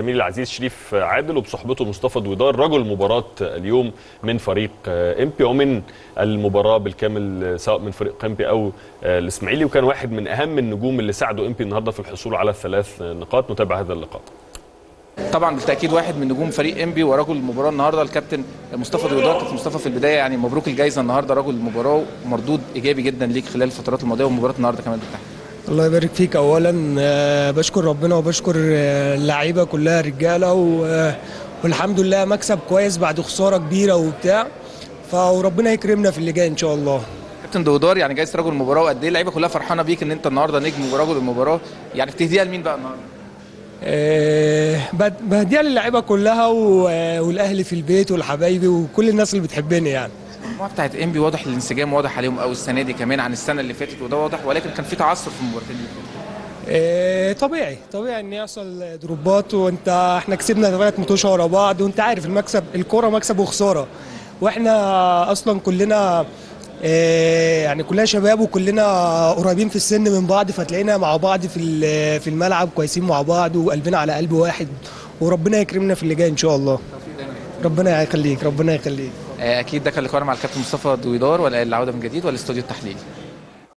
زميلي العزيز شريف عادل وبصحبته مصطفى دويدار رجل مباراه اليوم من فريق امبي ومن المباراه بالكامل سواء من فريق امبي او الاسماعيلي وكان واحد من اهم النجوم اللي ساعدوا امبي النهارده في الحصول على الثلاث نقاط نتابع هذا اللقاء طبعا بالتاكيد واحد من نجوم فريق انبي ورجل المباراه النهارده الكابتن مصطفى دويدار كابتن مصطفى في البدايه يعني مبروك الجائزه النهارده رجل المباراه ومردود ايجابي جدا ليك خلال الفترات الماضيه ومباراه النهارده كمان بالتحديد الله يبارك فيك اولا آه، بشكر ربنا وبشكر آه، اللعيبه كلها رجاله و- آه، والحمد لله مكسب كويس بعد خساره كبيره وبتاع فربنا يكرمنا في اللي جاي ان شاء الله كابتن دويدار يعني جايزه رجل المباراه وقد ايه اللعيبه كلها فرحانه بيك ان انت النهارده نجم ورجل المباراه يعني بتهديها لمين بقى النهارده؟ آه، بد- بهديها للعيبه كلها و- آه، والاهل في البيت والحبايبي وكل الناس اللي بتحبني يعني المجموعه بتاعت انبي واضح الانسجام واضح عليهم قوي السنه دي كمان عن السنه اللي فاتت وده واضح ولكن كان في تعثر في المباراتين اللي فاتوا آه، طبيعي طبيعي ان يحصل دروبات وانت احنا كسبنا ثلاث ماتشات ورا بعض وانت عارف المكسب الكوره مكسب وخساره واحنا اصلا كلنا آه، يعني كلنا شباب وكلنا قريبين في السن من بعض فتلاقينا مع بعض في ال- في الملعب كويسين مع بعض وقلبنا على قلب واحد وربنا يكرمنا في اللي جاي ان شاء الله ربنا يخليك ربنا يخليك آه، اكيد ده كان لقاء مع الكابتن مصطفى دويدار ولا العوده من جديد ولا استوديو التحليل